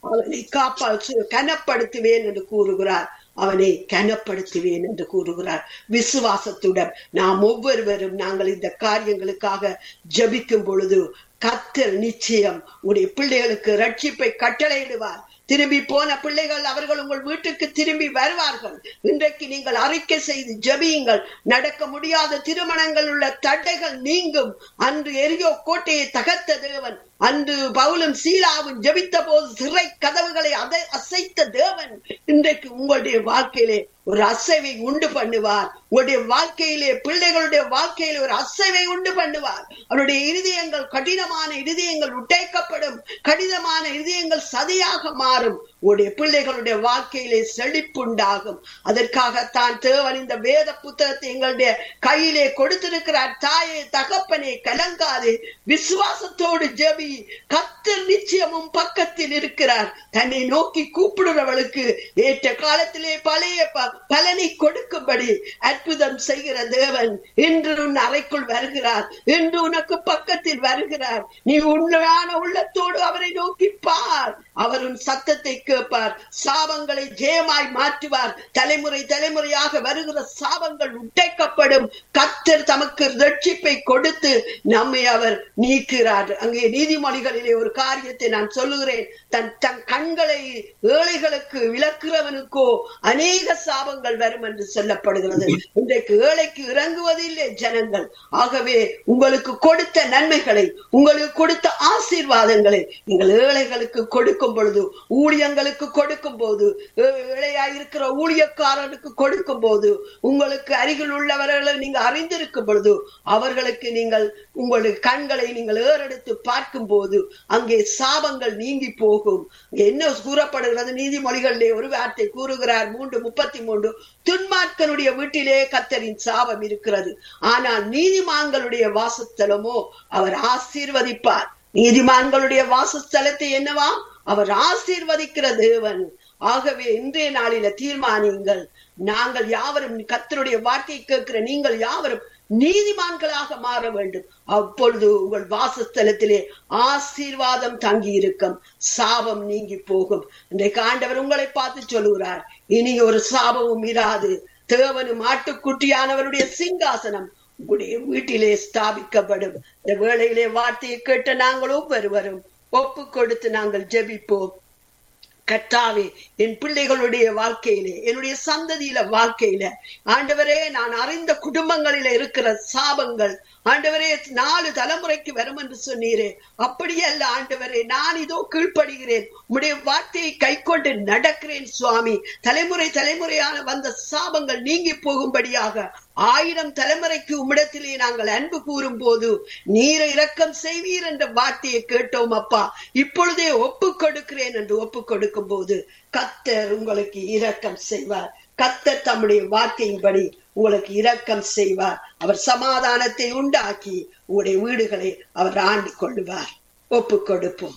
அவனை காப்பா கனப்படுத்துவேன் என்று கூறுகிறார் அவனை கனப்படுத்துவேன் என்று கூறுகிறார் விசுவாசத்துடன் நாம் ஒவ்வொருவரும் நாங்கள் இந்த காரியங்களுக்காக ஜபிக்கும் பொழுது கத்தர் நிச்சயம் உடைய பிள்ளைகளுக்கு ரட்சிப்பை கட்டளையிடுவார் திரும்பி போன பிள்ளைகள் அவர்கள் உங்கள் வீட்டுக்கு திரும்பி வருவார்கள் இன்றைக்கு நீங்கள் அறிக்கை செய்து ஜபியுங்கள் நடக்க முடியாத திருமணங்கள் உள்ள தடைகள் நீங்கும் அன்று எரியோ கோட்டையை தகர்த்த தேவன் அன்று பவுலும் சீலாவும் ஜபித்த போது சிறை கதவுகளை அதை அசைத்த தேவன் இன்றைக்கு உங்களுடைய வாழ்க்கையிலே ஒரு அசைவை உண்டு பண்ணுவார் உங்களுடைய வாழ்க்கையிலே பிள்ளைகளுடைய வாழ்க்கையிலே ஒரு அசைவை உண்டு பண்ணுவார் அவருடைய இருதயங்கள் கடினமான இருதயங்கள் உடைக்கப்படும் கடினமான இருதயங்கள் சதியாக மாறும் உடைய பிள்ளைகளுடைய வாழ்க்கையிலே செழிப்புண்டாகும் அதற்காகத்தான் தேவன் இந்த வேத புத்தகத்தை எங்களுடைய கையிலே கொடுத்திருக்கிறார் தாயே தகப்பனே கலங்காதே விசுவாசத்தோடு ஜெபி கத்தர் நிச்சயமும் பக்கத்தில் இருக்கிறார் தன்னை நோக்கி கூப்பிடுறவளுக்கு ஏற்ற காலத்திலே பழைய பலனை கொடுக்கும்படி அற்புதம் செய்கிற தேவன் இன்று உன் அறைக்குள் வருகிறார் இன்று உனக்கு பக்கத்தில் வருகிறார் நீ உண்மையான உள்ளத்தோடு அவரை நோக்கி பார் அவர் உன் சத்தத்தை கேட்பார் சாபங்களை ஜெயமாய் மாற்றுவார் தலைமுறை தலைமுறையாக வருகிற சாபங்கள் உடைக்கப்படும் கத்தர் தமக்கு ரட்சிப்பை கொடுத்து நம்மை அவர் நீக்கிறார் அங்கே நீதிமொழிகளிலே ஒரு காரியத்தை நான் சொல்லுகிறேன் தன் தன் கண்களை ஏழைகளுக்கு விளக்குறவனுக்கோ அநேக சாபங்கள் வரும் என்று சொல்லப்படுகிறது இன்றைக்கு ஏழைக்கு இறங்குவதில்லை ஜனங்கள் ஆகவே உங்களுக்கு கொடுத்த நன்மைகளை உங்களுக்கு கொடுத்த ஆசீர்வாதங்களை நீங்கள் ஏழைகளுக்கு கொடுக்கும் பொழுது ஊழியங்களுக்கு கொடுக்கும் போது ஏழையா இருக்கிற ஊழியக்காரனுக்கு கொடுக்கும் போது உங்களுக்கு அருகில் உள்ளவர்களை நீங்க அறிந்திருக்கும் பொழுது அவர்களுக்கு நீங்கள் உங்களுடைய கண்களை நீங்கள் ஏறெடுத்து பார்க்கும் போது அங்கே சாபங்கள் நீங்கி போகும் என்ன கூறப்படுகிறது நீதிமொழிகளிலே ஒரு வார்த்தை கூறுகிறார் மூன்று முப்பத்தி மூன்று துன்மார்க்கனுடைய வீட்டிலே கத்தரின் சாபம் இருக்கிறது ஆனால் நீதிமான்களுடைய வாசஸ்தலமோ அவர் ஆசீர்வதிப்பார் நீதிமான்களுடைய வாசஸ்தலத்தை என்னவா அவர் ஆசீர்வதிக்கிற தேவன் ஆகவே இன்றைய நாளில தீர்மானியுங்கள் நாங்கள் யாவரும் கத்தருடைய வார்த்தையை கேட்கிற நீங்கள் யாவரும் நீதிமான்களாக மாற வேண்டும் அப்பொழுது உங்கள் வாசஸ்தலத்திலே ஆசீர்வாதம் தங்கி இருக்கும் சாபம் நீங்கி போகும் இன்றைக்கு ஆண்டவர் உங்களை பார்த்து சொல்லுகிறார் இனி ஒரு சாபமும் இராது தேவனும் ஆட்டுக்குட்டியானவருடைய சிங்காசனம் உங்களுடைய வீட்டிலே ஸ்தாபிக்கப்படும் இந்த வேளையிலே வார்த்தையை கேட்ட நாங்கள் ஒவ்வொருவரும் ஒப்பு கொடுத்து நாங்கள் ஜெபிப்போம் கத்தாவே என் பிள்ளைகளுடைய வாழ்க்கையிலே என்னுடைய சந்ததியில வாழ்க்கையில ஆண்டவரே நான் அறிந்த குடும்பங்களில இருக்கிற சாபங்கள் ஆண்டவரே நாலு தலைமுறைக்கு வரும் என்று சொன்னீரே அப்படியே அல்ல ஆண்டவரே நான் இதோ கீழ்ப்படுகிறேன் உடைய வார்த்தையை கை கொண்டு நடக்கிறேன் சுவாமி தலைமுறை தலைமுறையான வந்த சாபங்கள் நீங்கி போகும்படியாக ஆயிரம் தலைமுறைக்கு உம்மிடத்திலே நாங்கள் அன்பு கூறும் போது நீரை இரக்கம் செய்வீர் என்ற வார்த்தையை கேட்டோம் அப்பா இப்பொழுதே ஒப்பு கொடுக்கிறேன் என்று ஒப்பு கொடுக்கும் போது கத்தர் உங்களுக்கு இரக்கம் செய்வார் கத்தர் தம்முடைய வார்த்தையின்படி உங்களுக்கு இரக்கம் செய்வார் அவர் சமாதானத்தை உண்டாக்கி உங்களுடைய வீடுகளை அவர் ஆண்டு கொள்ளுவார் ஒப்பு கொடுப்போம்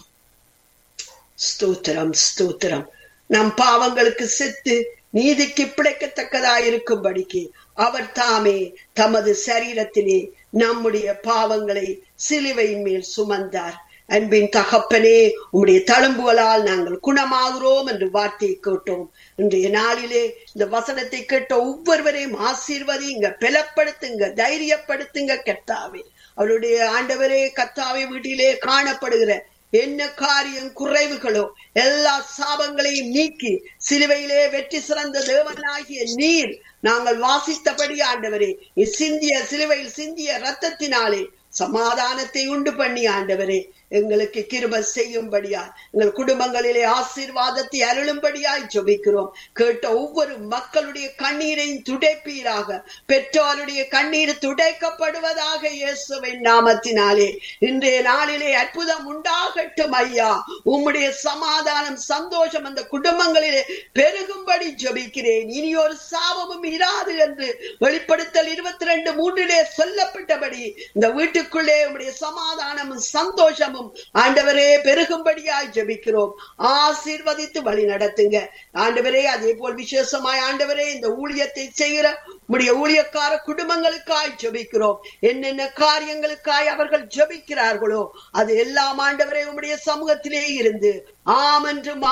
ஸ்தோத்திரம் ஸ்தோத்திரம் நம் பாவங்களுக்கு செத்து நீதிக்கு பிழைக்கத்தக்கதாயிருக்கும்படிக்கு அவர் தாமே தமது சரீரத்திலே நம்முடைய பாவங்களை சிலுவையின் மேல் சுமந்தார் அன்பின் தகப்பனே உம்முடைய தழும்புகளால் நாங்கள் குணமாகிறோம் என்று வார்த்தையை கேட்டோம் இன்றைய நாளிலே இந்த வசனத்தை கேட்ட ஒவ்வொருவரையும் ஆசீர்வதிங்க பலப்படுத்துங்க தைரியப்படுத்துங்க கர்த்தாவே அவருடைய ஆண்டவரே கர்த்தாவை வீட்டிலே காணப்படுகிற என்ன காரியம் குறைவுகளோ எல்லா சாபங்களையும் நீக்கி சிலுவையிலே வெற்றி சிறந்த தேவனாகிய நீர் நாங்கள் வாசித்தபடி ஆண்டவரே சிந்திய சிலுவையில் சிந்திய ரத்தத்தினாலே சமாதானத்தை உண்டு பண்ணி ஆண்டவரே எங்களுக்கு கிருப செய்யும்படியா எங்கள் குடும்பங்களிலே ஆசீர்வாதத்தை அருளும்படியாய் ஜபிக்கிறோம் கேட்ட ஒவ்வொரு மக்களுடைய கண்ணீரையும் துடைப்பீராக பெற்றோருடைய கண்ணீர் துடைக்கப்படுவதாக இயேசுவின் நாமத்தினாலே இன்றைய நாளிலே அற்புதம் உண்டாகட்டும் ஐயா உம்முடைய சமாதானம் சந்தோஷம் அந்த குடும்பங்களிலே பெருகும்படி ஜபிக்கிறேன் இனி ஒரு சாபமும் இராது என்று வெளிப்படுத்தல் இருபத்தி ரெண்டு மூன்றிலே சொல்லப்பட்டபடி இந்த வீட்டுக்குள்ளே உம்முடைய சமாதானமும் சந்தோஷமும் ஆண்டவரே பெருகும்படியாய் ஜபிக்கிறோம் ஆசீர்வதித்து வழி நடத்துங்க ஆண்டவரே அதே போல் விசேஷமாய் ஆண்டவரே இந்த ஊழியத்தை செய்கிற உடைய ஊழியக்கார குடும்பங்களுக்காய் ஜபிக்கிறோம் என்னென்ன காரியங்களுக்காய் அவர்கள் ஜபிக்கிறார்களோ அது எல்லாம் ஆண்டவரே உம்முடைய சமூகத்திலே இருந்து ஆம் என்று